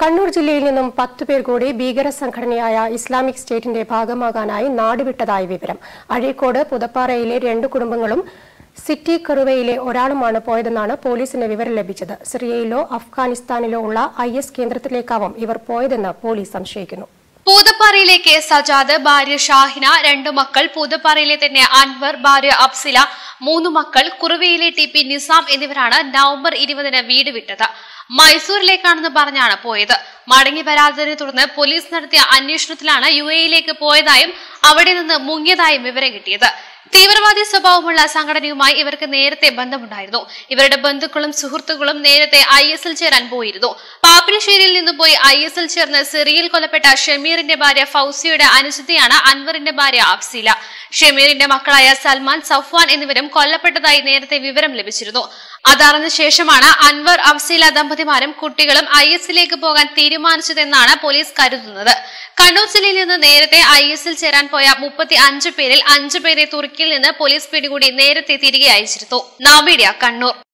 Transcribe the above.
കണ്ണൂർ ജില്ലയിൽ നിന്നും പത്തു പേർ കൂടി ഭീകര സംഘടനയായ ഇസ്ലാമിക് സ്റ്റേറ്റിന്റെ ഭാഗമാകാനായി നാടുവിട്ടതായി വിവരം അഴീക്കോട് പുതപ്പാറയിലെ രണ്ട് കുടുംബങ്ങളും സിറ്റി കറുവയിലെ ഒരാളുമാണ് പോയതെന്നാണ് പോലീസിന് വിവരം ലഭിച്ചത് സിറിയയിലോ അഫ്ഗാനിസ്ഥാനിലോ ഉള്ള ഐ എസ് കേന്ദ്രത്തിലേക്കാവും ഇവർ പോയതെന്ന് പോലീസ് സംശയിക്കുന്നു പൂതപ്പാറയിലേക്ക് സജാദ് ഭാര്യ ഷാഹിന രണ്ടു മക്കൾ പൂതപ്പാറയിലെ തന്നെ അൻവർ ഭാര്യ അബ്സില മൂന്ന് മക്കൾ കുറുവയിലെ ടി പി നിസാം എന്നിവരാണ് നവംബർ ഇരുപതിന് വീട് വിട്ടത് മൈസൂരിലേക്കാണെന്ന് പറഞ്ഞാണ് പോയത് മടങ്ങി വരാത്തതിനെ തുടർന്ന് പോലീസ് നടത്തിയ അന്വേഷണത്തിലാണ് യു എയിലേക്ക് പോയതായും അവിടെ നിന്ന് മുങ്ങിയതായും വിവരം കിട്ടിയത് തീവ്രവാദി സ്വഭാവമുള്ള സംഘടനയുമായി ഇവർക്ക് നേരത്തെ ബന്ധമുണ്ടായിരുന്നു ഇവരുടെ ബന്ധുക്കളും സുഹൃത്തുക്കളും നേരത്തെ ഐ എസ് എൽ ചേരാൻ പോയിരുന്നു പാപ്പിനിശ്ശേരിയിൽ നിന്ന് പോയി ഐ എസ് എൽ ചേർന്ന് സിറിയയിൽ കൊല്ലപ്പെട്ട ഷമീറിന്റെ ഭാര്യ ഫൗസിയുടെ അനുജത്തിയാണ് അൻവറിന്റെ ഭാര്യ അഫ്സീല ഷമീറിന്റെ മക്കളായ സൽമാൻ സഫ്വാൻ എന്നിവരും കൊല്ലപ്പെട്ടതായി നേരത്തെ വിവരം ലഭിച്ചിരുന്നു അതറിഞ്ഞ ശേഷമാണ് അൻവർ അഫ്സീല ദമ്പതിമാരും കുട്ടികളും ഐ എസിലേക്ക് പോകാൻ തീരുമാനിച്ചതെന്നാണ് പോലീസ് കരുതുന്നത് കണ്ണൂർ ജില്ലയിൽ നിന്ന് നേരത്തെ ഐ എസിൽ ചേരാൻ പോയ മുപ്പത്തി അഞ്ച് പേരിൽ അഞ്ചു പേരെ തുർക്കിയിൽ നിന്ന് പോലീസ് പിടികൂടി നേരത്തെ തിരികെ അയച്ചിരുന്നു നാമീഡിയ കണ്ണൂർ